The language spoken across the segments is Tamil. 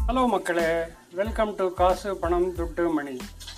ஹலோ மக்களே வெல்கம் டு காசு பணம் துட்டு மணி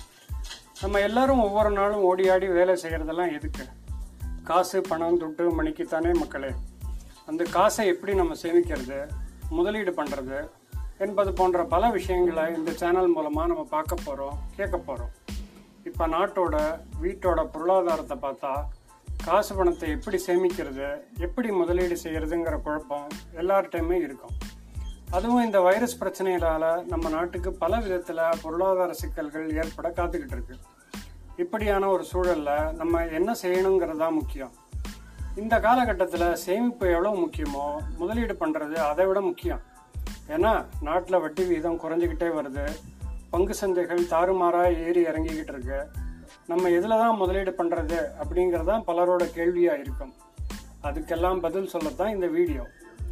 நம்ம எல்லாரும் ஒவ்வொரு நாளும் ஓடி ஆடி வேலை செய்கிறதெல்லாம் எதுக்கு காசு பணம் துட்டு மணிக்கு தானே மக்களே அந்த காசை எப்படி நம்ம சேமிக்கிறது முதலீடு பண்ணுறது என்பது போன்ற பல விஷயங்களை இந்த சேனல் மூலமாக நம்ம பார்க்க போகிறோம் கேட்க போகிறோம் இப்போ நாட்டோட வீட்டோட பொருளாதாரத்தை பார்த்தா காசு பணத்தை எப்படி சேமிக்கிறது எப்படி முதலீடு செய்கிறதுங்கிற குழப்பம் எல்லார்ட்டையுமே இருக்கும் அதுவும் இந்த வைரஸ் பிரச்சனைகளால நம்ம நாட்டுக்கு பல விதத்துல பொருளாதார சிக்கல்கள் ஏற்பட காத்துக்கிட்டு இருக்கு இப்படியான ஒரு சூழல்ல நம்ம என்ன செய்யணுங்கிறது தான் முக்கியம் இந்த காலகட்டத்தில் சேமிப்பு எவ்வளோ முக்கியமோ முதலீடு பண்ணுறது அதை விட முக்கியம் ஏன்னா நாட்டில் வட்டி வீதம் குறைஞ்சிக்கிட்டே வருது பங்கு சந்தைகள் தாறுமாறாக ஏறி இறங்கிக்கிட்டு இருக்கு நம்ம எதில் தான் முதலீடு பண்ணுறது அப்படிங்கிறது தான் பலரோட கேள்வியாக இருக்கும் அதுக்கெல்லாம் பதில் சொல்லத்தான் இந்த வீடியோ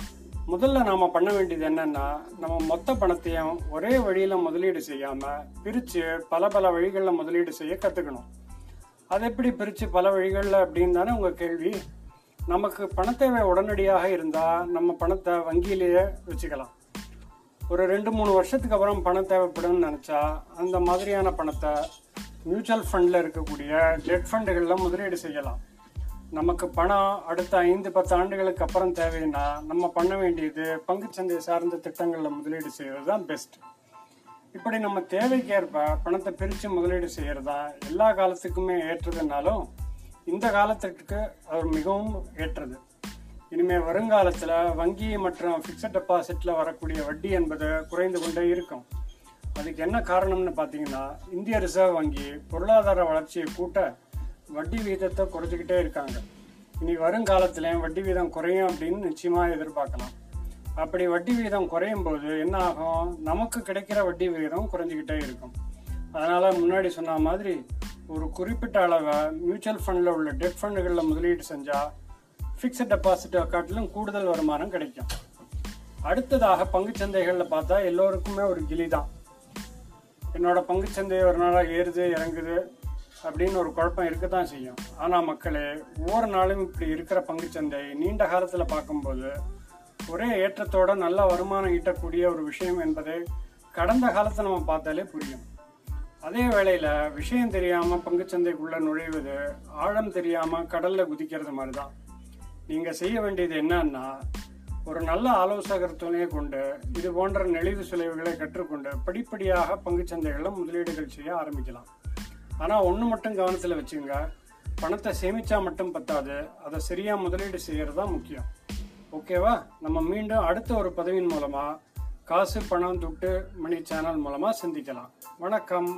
முதல்ல நாம பண்ண வேண்டியது என்னன்னா நம்ம மொத்த பணத்தையும் ஒரே வழியில முதலீடு செய்யாம பிரிச்சு பல பல வழிகளில் முதலீடு செய்ய கத்துக்கணும் அது எப்படி பிரிச்சு பல வழிகளில் அப்படின்னு தானே உங்க கேள்வி நமக்கு பணத்தேவை உடனடியாக இருந்தா நம்ம பணத்தை வங்கியிலேயே வச்சுக்கலாம் ஒரு ரெண்டு மூணு வருஷத்துக்கு அப்புறம் பணம் தேவைப்படும்னு நினச்சா அந்த மாதிரியான பணத்தை மியூச்சுவல் ஃபண்டில் இருக்கக்கூடிய டெட் ஃபண்டுகளில் முதலீடு செய்யலாம் நமக்கு பணம் அடுத்த ஐந்து பத்து ஆண்டுகளுக்கு அப்புறம் தேவைன்னா நம்ம பண்ண வேண்டியது பங்குச்சந்தை சார்ந்த திட்டங்களில் முதலீடு செய்கிறது தான் பெஸ்ட் இப்படி நம்ம தேவைக்கேற்ப பணத்தை பிரித்து முதலீடு செய்கிறது தான் எல்லா காலத்துக்குமே ஏற்றதுனாலும் இந்த காலத்துக்கு அது மிகவும் ஏற்றது இனிமே வருங்காலத்தில் வங்கி மற்றும் ஃபிக்ஸட் டெபாசிட்டில் வரக்கூடிய வட்டி என்பது குறைந்து கொண்டே இருக்கும் அதுக்கு என்ன காரணம்னு பார்த்தீங்கன்னா இந்திய ரிசர்வ் வங்கி பொருளாதார வளர்ச்சியை கூட்ட வட்டி வீதத்தை குறைச்சிக்கிட்டே இருக்காங்க இனி வருங்காலத்தில் வட்டி வீதம் குறையும் அப்படின்னு நிச்சயமாக எதிர்பார்க்கலாம் அப்படி வட்டி வீதம் குறையும் போது என்ன ஆகும் நமக்கு கிடைக்கிற வட்டி விகிதம் குறைஞ்சிக்கிட்டே இருக்கும் அதனால முன்னாடி சொன்ன மாதிரி ஒரு குறிப்பிட்ட அளவை மியூச்சுவல் ஃபண்டில் உள்ள டெட் ஃபண்டுகளில் முதலீடு செஞ்சால் ஃபிக்ஸட் டெபாசிட்டை காட்டிலும் கூடுதல் வருமானம் கிடைக்கும் அடுத்ததாக பங்குச்சந்தைகளில் பார்த்தா எல்லோருக்குமே ஒரு கிளி தான் என்னோட பங்குச்சந்தை ஒரு நாளாக ஏறுது இறங்குது அப்படின்னு ஒரு குழப்பம் இருக்க தான் செய்யும் ஆனால் மக்களே ஒவ்வொரு நாளும் இப்படி இருக்கிற பங்குச்சந்தை நீண்ட காலத்தில் பார்க்கும்போது ஒரே ஏற்றத்தோட நல்ல வருமானம் ஈட்டக்கூடிய ஒரு விஷயம் என்பதை கடந்த காலத்தை நம்ம பார்த்தாலே புரியும் அதே வேளையில் விஷயம் தெரியாமல் பங்குச்சந்தைக்குள்ளே நுழைவது ஆழம் தெரியாமல் கடலில் குதிக்கிறது மாதிரி தான் நீங்கள் செய்ய வேண்டியது என்னன்னா ஒரு நல்ல ஆலோசகர் துணையை கொண்டு இது போன்ற நெளிவு சுலைவுகளை கற்றுக்கொண்டு படிப்படியாக பங்குச்சந்தைகளில் முதலீடுகள் செய்ய ஆரம்பிக்கலாம் ஆனால் ஒன்று மட்டும் கவனத்தில் வச்சுங்க பணத்தை சேமிச்சா மட்டும் பத்தாது அதை சரியாக முதலீடு செய்கிறது தான் முக்கியம் ஓகேவா நம்ம மீண்டும் அடுத்த ஒரு பதவியின் மூலமாக காசு பணம் துட்டு மணி சேனல் மூலமாக சிந்திக்கலாம் வணக்கம்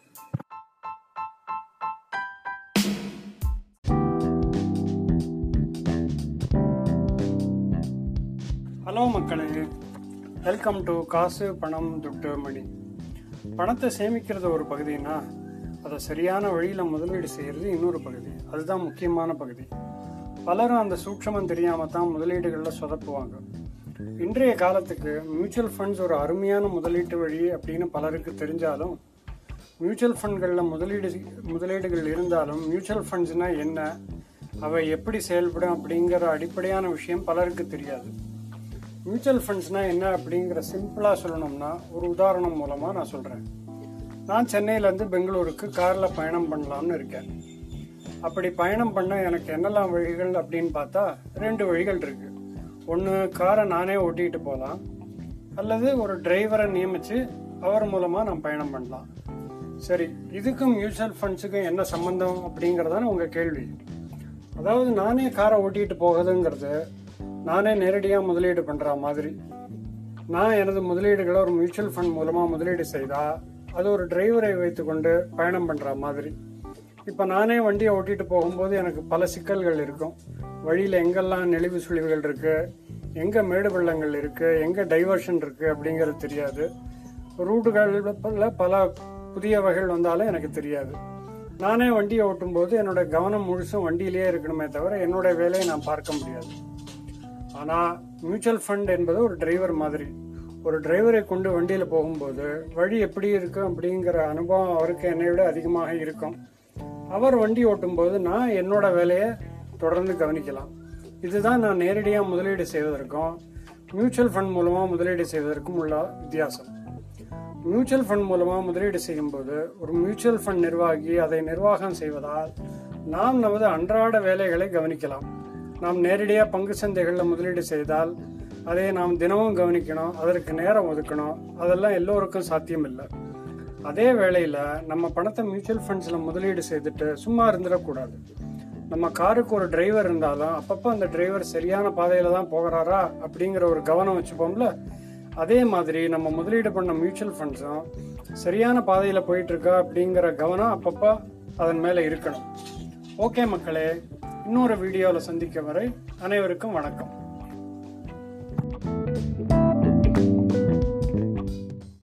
ஹலோ மக்களே வெல்கம் டு காசு பணம் துட்டு மணி பணத்தை சேமிக்கிறது ஒரு பகுதினா அதை சரியான வழியில் முதலீடு செய்கிறது இன்னொரு பகுதி அதுதான் முக்கியமான பகுதி பலரும் அந்த சூட்சமம் தெரியாமல் தான் முதலீடுகளில் சொதப்புவாங்க இன்றைய காலத்துக்கு மியூச்சுவல் ஃபண்ட்ஸ் ஒரு அருமையான முதலீட்டு வழி அப்படின்னு பலருக்கு தெரிஞ்சாலும் மியூச்சுவல் ஃபண்ட்களில் முதலீடு முதலீடுகள் இருந்தாலும் மியூச்சுவல் ஃபண்ட்ஸ்னால் என்ன அவை எப்படி செயல்படும் அப்படிங்கிற அடிப்படையான விஷயம் பலருக்கு தெரியாது மியூச்சுவல் ஃபண்ட்ஸ்னால் என்ன அப்படிங்கிற சிம்பிளாக சொல்லணும்னா ஒரு உதாரணம் மூலமாக நான் சொல்கிறேன் நான் சென்னையிலேருந்து பெங்களூருக்கு காரில் பயணம் பண்ணலாம்னு இருக்கேன் அப்படி பயணம் பண்ண எனக்கு என்னெல்லாம் வழிகள் அப்படின்னு பார்த்தா ரெண்டு வழிகள் இருக்கு ஒன்று காரை நானே ஓட்டிகிட்டு போகலாம் அல்லது ஒரு டிரைவரை நியமித்து அவர் மூலமாக நான் பயணம் பண்ணலாம் சரி இதுக்கும் மியூச்சுவல் ஃபண்ட்ஸுக்கும் என்ன சம்மந்தம் அப்படிங்கிறதான உங்கள் கேள்வி அதாவது நானே காரை ஓட்டிகிட்டு போகிறதுங்கிறது நானே நேரடியாக முதலீடு பண்ணுற மாதிரி நான் எனது முதலீடுகளை ஒரு மியூச்சுவல் ஃபண்ட் மூலமாக முதலீடு செய்தால் அது ஒரு டிரைவரை வைத்துக்கொண்டு பயணம் பண்ணுற மாதிரி இப்போ நானே வண்டியை ஓட்டிகிட்டு போகும்போது எனக்கு பல சிக்கல்கள் இருக்கும் வழியில் எங்கெல்லாம் நெளிவு சுழிவுகள் இருக்குது எங்கே மேடு பள்ளங்கள் இருக்குது எங்கே டைவர்ஷன் இருக்குது அப்படிங்கிறது தெரியாது ரூட்டுகளில் பல புதிய வகைகள் வந்தாலும் எனக்கு தெரியாது நானே வண்டியை ஓட்டும்போது என்னோட கவனம் முழுசும் வண்டியிலேயே இருக்கணுமே தவிர என்னோட வேலையை நான் பார்க்க முடியாது ஆனால் மியூச்சுவல் ஃபண்ட் என்பது ஒரு டிரைவர் மாதிரி ஒரு டிரைவரை கொண்டு வண்டியில் போகும்போது வழி எப்படி இருக்கும் அப்படிங்கிற அனுபவம் அவருக்கு என்னை விட அதிகமாக இருக்கும் அவர் வண்டி ஓட்டும்போது நான் என்னோட வேலையை தொடர்ந்து கவனிக்கலாம் இதுதான் நான் நேரடியாக முதலீடு செய்வதற்கும் மியூச்சுவல் ஃபண்ட் மூலமாக முதலீடு செய்வதற்கும் உள்ள வித்தியாசம் மியூச்சுவல் ஃபண்ட் மூலமாக முதலீடு செய்யும்போது ஒரு மியூச்சுவல் ஃபண்ட் நிர்வாகி அதை நிர்வாகம் செய்வதால் நாம் நமது அன்றாட வேலைகளை கவனிக்கலாம் நாம் நேரடியாக பங்கு சந்தைகளில் முதலீடு செய்தால் அதை நாம் தினமும் கவனிக்கணும் அதற்கு நேரம் ஒதுக்கணும் அதெல்லாம் எல்லோருக்கும் சாத்தியம் இல்லை அதே வேளையில் நம்ம பணத்தை மியூச்சுவல் ஃபண்ட்ஸில் முதலீடு செய்துட்டு சும்மா இருந்துடக்கூடாது நம்ம காருக்கு ஒரு டிரைவர் இருந்தாலும் அப்பப்போ அந்த டிரைவர் சரியான பாதையில் தான் போகிறாரா அப்படிங்கிற ஒரு கவனம் வச்சுப்போம்ல அதே மாதிரி நம்ம முதலீடு பண்ண மியூச்சுவல் ஃபண்ட்ஸும் சரியான பாதையில் போயிட்டு இருக்கா அப்படிங்கிற கவனம் அப்பப்போ அதன் மேலே இருக்கணும் ஓகே மக்களே இன்னொரு வீடியோவில் சந்திக்கும் வரை அனைவருக்கும் வணக்கம்